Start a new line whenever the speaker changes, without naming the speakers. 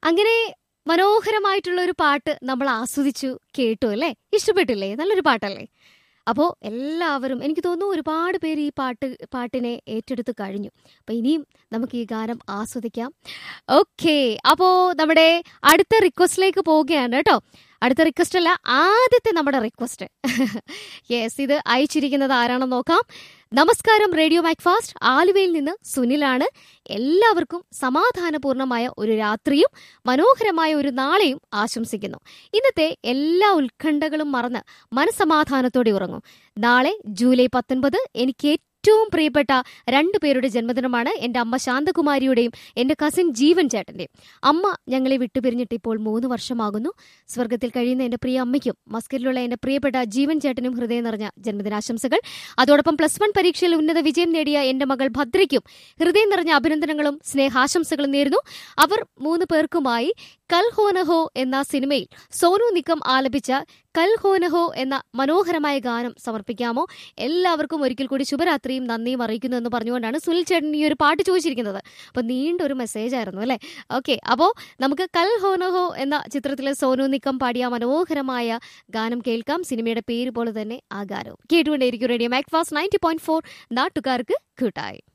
അങ്ങനെ മനോഹരമായിട്ടുള്ള ഒരു പാട്ട് നമ്മൾ ആസ്വദിച്ചു കേട്ടു അല്ലേ ഇഷ്ടപ്പെട്ടില്ലേ നല്ലൊരു പാട്ടല്ലേ അപ്പോൾ എല്ലാവരും എനിക്ക് തോന്നുന്നു ഒരുപാട് പേര് ഈ പാട്ട് പാട്ടിനെ ഏറ്റെടുത്ത് കഴിഞ്ഞു അപ്പോൾ ഇനിയും നമുക്ക് ഈ ഗാനം ആസ്വദിക്കാം ഓക്കെ അപ്പോൾ നമ്മുടെ അടുത്ത റിക്വസ്റ്റിലേക്ക് പോവുകയാണ് കേട്ടോ അടുത്ത റിക്വസ്റ്റ് അല്ല ആദ്യത്തെ നമ്മുടെ റിക്വസ്റ്റ് യെസ് ഇത് അയച്ചിരിക്കുന്നത് ആരാണെന്ന് നോക്കാം നമസ്കാരം റേഡിയോ മാക്ഫാസ്റ്റ് ആലുവയിൽ നിന്ന് സുനിലാണ് എല്ലാവർക്കും സമാധാനപൂർണമായ ഒരു രാത്രിയും മനോഹരമായ ഒരു നാളെയും ആശംസിക്കുന്നു ഇന്നത്തെ എല്ലാ ഉത്കണ്ഠകളും മറന്ന് മനസമാധാനത്തോടെ ഉറങ്ങും നാളെ ജൂലൈ പത്തൊൻപത് എനിക്ക് ഏറ്റവും പ്രിയപ്പെട്ട രണ്ടു പേരുടെ ജന്മദിനമാണ് എൻ്റെ അമ്മ ശാന്തകുമാരിയുടെയും എൻ്റെ കസിൻ ജീവൻ ചേട്ടൻ്റെയും അമ്മ ഞങ്ങളെ വിട്ടുപിരിഞ്ഞിട്ട് ഇപ്പോൾ മൂന്ന് വർഷമാകുന്നു സ്വർഗത്തിൽ കഴിയുന്ന എൻ്റെ പ്രിയ അമ്മയ്ക്കും മസ്കറ്റിലുള്ള എൻ്റെ പ്രിയപ്പെട്ട ജീവൻ ചേട്ടനും ഹൃദയം നിറഞ്ഞ ജന്മദിനാശംസകൾ അതോടൊപ്പം പ്ലസ് വൺ പരീക്ഷയിൽ ഉന്നത വിജയം നേടിയ എൻ്റെ മകൾ ഭദ്രയ്ക്കും ഹൃദയം നിറഞ്ഞ അഭിനന്ദനങ്ങളും സ്നേഹാശംസകളും നേരുന്നു അവർ മൂന്ന് പേർക്കുമായി കൽ ഹോനഹോ എന്ന സിനിമയിൽ സോനു നിക്കം ആലപിച്ച കൽ ഹോനഹോ എന്ന മനോഹരമായ ഗാനം സമർപ്പിക്കാമോ എല്ലാവർക്കും ഒരിക്കൽ കൂടി ശുഭരാത്രിയും നന്ദിയും അറിയിക്കുന്നു എന്ന് പറഞ്ഞുകൊണ്ടാണ് സുനിൽ ചേട്ടൻ ഈ ഒരു പാട്ട് ചോദിച്ചിരിക്കുന്നത് അപ്പോൾ നീണ്ട ഒരു മെസ്സേജ് ആയിരുന്നു അല്ലേ ഓക്കെ അപ്പോൾ നമുക്ക് കൽ ഹോനഹോ എന്ന ചിത്രത്തിലെ സോനു നിക്കം പാടിയ മനോഹരമായ ഗാനം കേൾക്കാം സിനിമയുടെ പേര് പോലെ തന്നെ ആ ഗാനവും കേട്ടുകൊണ്ടേയിരിക്കും radio Macfast ninety point four നാട്ടുകാർക്ക് കൂട്ടായി